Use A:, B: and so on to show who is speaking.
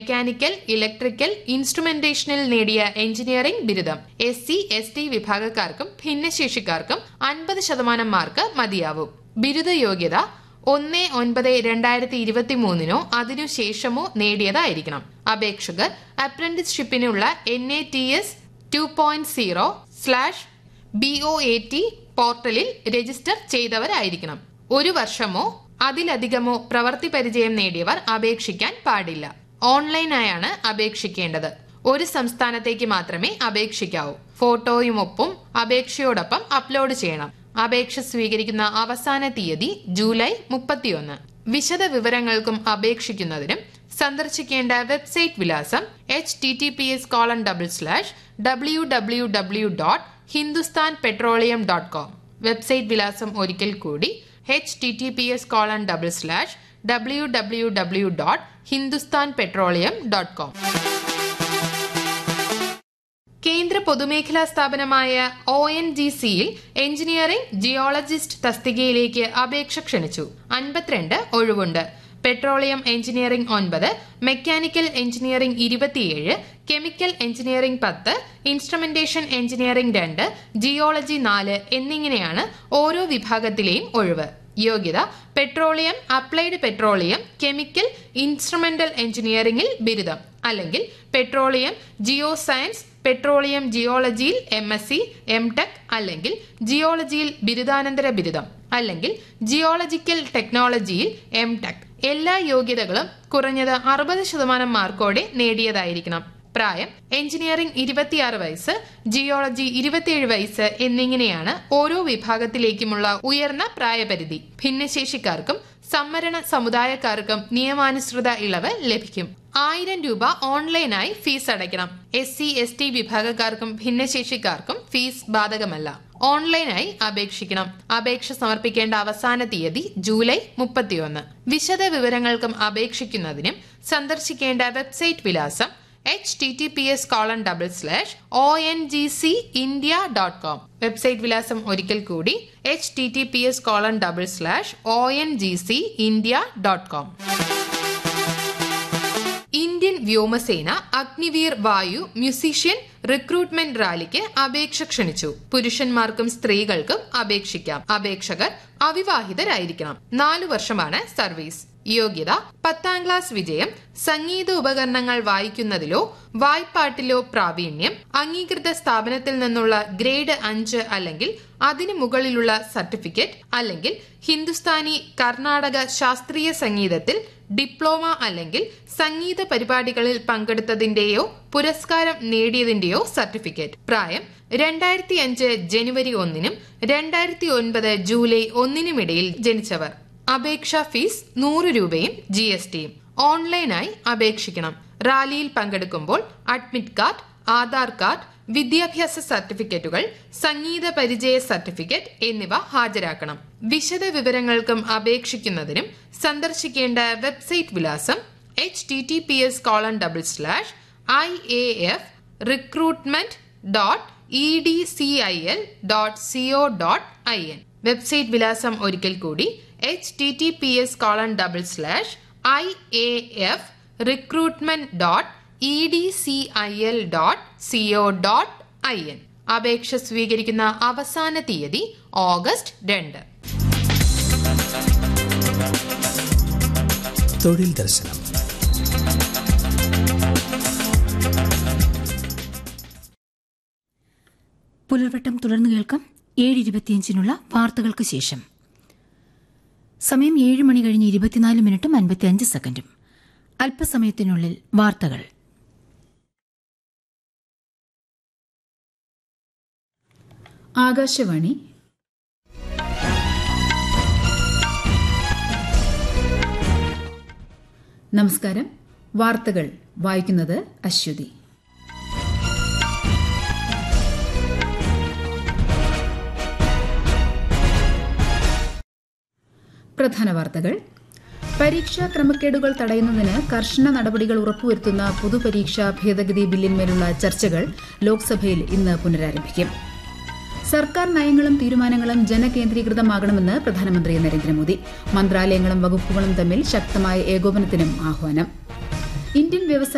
A: mechanical electrical ഇൻസ്ട്രുമെന്റേഷനിൽ നേടിയ engineering ബിരുദം S C S T വിഭാഗക്കാർക്കും ഭിന്നശേഷിക്കാർക്കും അൻപത് ശതമാനം മാർക്ക് മതിയാവും ബിരുദ യോഗ്യത ഒന്ന് ഒൻപത് രണ്ടായിരത്തി ഇരുപത്തി മൂന്നിനോ അതിനുശേഷമോ നേടിയതായിരിക്കണം അപേക്ഷകർ അപ്രന്റീസ്ഷിപ്പിനുള്ള N A T S two point zero slash B O A T പോർട്ടലിൽ രജിസ്റ്റർ ചെയ്തവരായിരിക്കണം ഒരു വർഷമോ അതിലധികമോ പ്രവൃത്തി പരിചയം നേടിയവർ അപേക്ഷിക്കാൻ പാടില്ല ഓൺലൈനായാണ് അപേക്ഷിക്കേണ്ടത് ഒരു സംസ്ഥാനത്തേക്ക് മാത്രമേ അപേക്ഷിക്കാവൂ ഫോട്ടോയും ഒപ്പും അപേക്ഷയോടൊപ്പം അപ്ലോഡ് ചെയ്യണം അപേക്ഷ സ്വീകരിക്കുന്ന അവസാന തീയതി ജൂലൈ മുപ്പത്തിയൊന്ന് വിശദ വിവരങ്ങൾക്കും അപേക്ഷിക്കുന്നതിനും സന്ദർശിക്കേണ്ട വെബ്സൈറ്റ് വിലാസം H T T P S colon double slash W W W dot Hindustan petroleum dot com website വിലാസം ഒരിക്കൽ കൂടി H T T P S colon double slash W W W dot Hindustan petroleum dot com കേന്ദ്ര പൊതുമേഖലാ സ്ഥാപനമായ O N G സിയിൽ engineering geologist തസ്തികയിലേക്ക് അപേക്ഷ ക്ഷണിച്ചു അൻപത്തിരണ്ട് ഒഴിവുണ്ട് പെട്രോളിയം എഞ്ചിനീയറിംഗ് ഒൻപത് മെക്കാനിക്കൽ എഞ്ചിനീയറിംഗ് ഇരുപത്തിയേഴ് കെമിക്കൽ എഞ്ചിനീയറിംഗ് പത്ത് ഇൻസ്ട്രുമെന്റേഷൻ എഞ്ചിനീയറിംഗ് രണ്ട് ജിയോളജി നാല് എന്നിങ്ങനെയാണ് ഓരോ വിഭാഗത്തിലെയും ഒഴിവ് യോഗ്യത petroleum applied petroleum chemical instrumental എഞ്ചിനീയറിംഗിൽ ബിരുദം അല്ലെങ്കിൽ പെട്രോളിയം ജിയോ സയൻസ് പെട്രോളിയം ജിയോളജിയിൽ M S C M tech അല്ലെങ്കിൽ ജിയോളജിയിൽ ബിരുദാനന്തര ബിരുദം അല്ലെങ്കിൽ ജിയോളജിക്കൽ ടെക്നോളജിയിൽ എം ടെക് എല്ലാ യോഗ്യതകളും കുറഞ്ഞത് അറുപത് ശതമാനം മാർക്കോടെ നേടിയതായിരിക്കണം പ്രായം എഞ്ചിനീയറിംഗ് ഇരുപത്തിയാറ് വയസ്സ് ജിയോളജി ഇരുപത്തിയേഴ് വയസ്സ് എന്നിങ്ങനെയാണ് ഓരോ വിഭാഗത്തിലേക്കുമുള്ള ഉയർന്ന പ്രായപരിധി ഭിന്നശേഷിക്കാർക്കും സംവരണ സമുദായക്കാർക്കും നിയമാനുസൃത ഇളവ് ലഭിക്കും ആയിരം രൂപ ഓൺലൈനായി ഫീസ് അടയ്ക്കണം എസ് സി എസ് ടി വിഭാഗക്കാർക്കും ഭിന്നശേഷിക്കാർക്കും ഫീസ് ബാധകമല്ല ഓൺലൈനായി അപേക്ഷിക്കണം അപേക്ഷ സമർപ്പിക്കേണ്ട അവസാന തീയതി ജൂലൈ മുപ്പത്തിയൊന്ന് വിശദ വിവരങ്ങൾക്കും അപേക്ഷിക്കുന്നതിനും സന്ദർശിക്കേണ്ട വെബ്സൈറ്റ് വിലാസം H T T P S colon double slash O N G C India dot com website വിലാസം ഒരിക്കൽ കൂടി H T T P S colon double slash O N G C India dot com Indian വ്യോമസേന അഗ്നിവീർ വായു musician recruitment റാലിക്ക് അപേക്ഷ ക്ഷണിച്ചു പുരുഷന്മാർക്കും സ്ത്രീകൾക്കും അപേക്ഷിക്കാം അപേക്ഷകർ അവിവാഹിതരായിരിക്കണം നാലു വർഷമാണ് സർവീസ് യോഗ്യത പത്താം ക്ലാസ് വിജയം സംഗീത ഉപകരണങ്ങൾ വായിക്കുന്നതിലോ വായ്പാട്ടിലോ പ്രാവീണ്യം അംഗീകൃത സ്ഥാപനത്തിൽ നിന്നുള്ള ഗ്രേഡ് അഞ്ച് അല്ലെങ്കിൽ അതിനു മുകളിലുള്ള സർട്ടിഫിക്കറ്റ് അല്ലെങ്കിൽ ഹിന്ദുസ്ഥാനി കർണാടക ശാസ്ത്രീയ സംഗീതത്തിൽ ഡിപ്ലോമ അല്ലെങ്കിൽ സംഗീത പരിപാടികളിൽ പങ്കെടുത്തതിന്റെയോ പുരസ്കാരം നേടിയതിന്റെയോ സർട്ടിഫിക്കറ്റ് പ്രായം രണ്ടായിരത്തി അഞ്ച് ജനുവരി ഒന്നിനും രണ്ടായിരത്തി ഒൻപത് ജൂലൈ ഒന്നിനുമിടയിൽ ജനിച്ചവർ അപേക്ഷാ ഫീസ് നൂറ് രൂപയും ജി എസ് ടിയും ഓൺലൈനായി അപേക്ഷിക്കണം റാലിയിൽ പങ്കെടുക്കുമ്പോൾ അഡ്മിറ്റ് കാർഡ് ആധാർ കാർഡ് വിദ്യാഭ്യാസ സർട്ടിഫിക്കറ്റുകൾ സംഗീത പരിചയ സർട്ടിഫിക്കറ്റ് എന്നിവ ഹാജരാക്കണം വിശദ വിവരങ്ങൾക്കും അപേക്ഷിക്കുന്നതിനും സന്ദർശിക്കേണ്ട വെബ്സൈറ്റ് വിലാസം H T T P S colon double slash I A F recruitment dot E D C I L dot C O dot I N website വിലാസം ഒരിക്കൽ കൂടി H T T P S colon double slash I A F recruitment dot E D C I L dot C O dot I N അപേക്ഷ സ്വീകരിക്കുന്ന അവസാന തീയതി August രണ്ട്
B: തൊഴിൽ ദർശനം
C: പുലർവട്ടം തുടർന്ന് കേൾക്കാം ഏഴ് ഇരുപത്തിയഞ്ചിനുള്ള വാർത്തകൾക്ക് ശേഷം സമയം ഏഴ് മണി കഴിഞ്ഞ് ഇരുപത്തിനാല് മിനിറ്റും അൻപത്തിയഞ്ച് സെക്കൻഡും അല്പസമയത്തിനുള്ളിൽ വാർത്തകൾ
D: ആകാശവാണി നമസ്കാരം വാർത്തകൾ വായിക്കുന്നത് അശ്വതി പ്രധാന വാർത്തകൾ പരീക്ഷാ ക്രമക്കേടുകൾ തടയുന്നതിന് കർശന നടപടികൾ ഉറപ്പുവരുത്തുന്ന പൊതുപരീക്ഷാ ഭേദഗതി ബില്ലിന്മേലുള്ള ചർച്ചകൾ ലോക്സഭയിൽ ഇന്ന് പുനരാരംഭിക്കും സർക്കാർ നയങ്ങളും തീരുമാനങ്ങളും ജനകേന്ദ്രീകൃതമാകണമെന്ന് പ്രധാനമന്ത്രി നരേന്ദ്രമോദി മന്ത്രാലയങ്ങളും വകുപ്പുകളും തമ്മിൽ ശക്തമായ ഏകോപനത്തിനും ആഹ്വാനം ഇന്ത്യൻ വ്യവസായ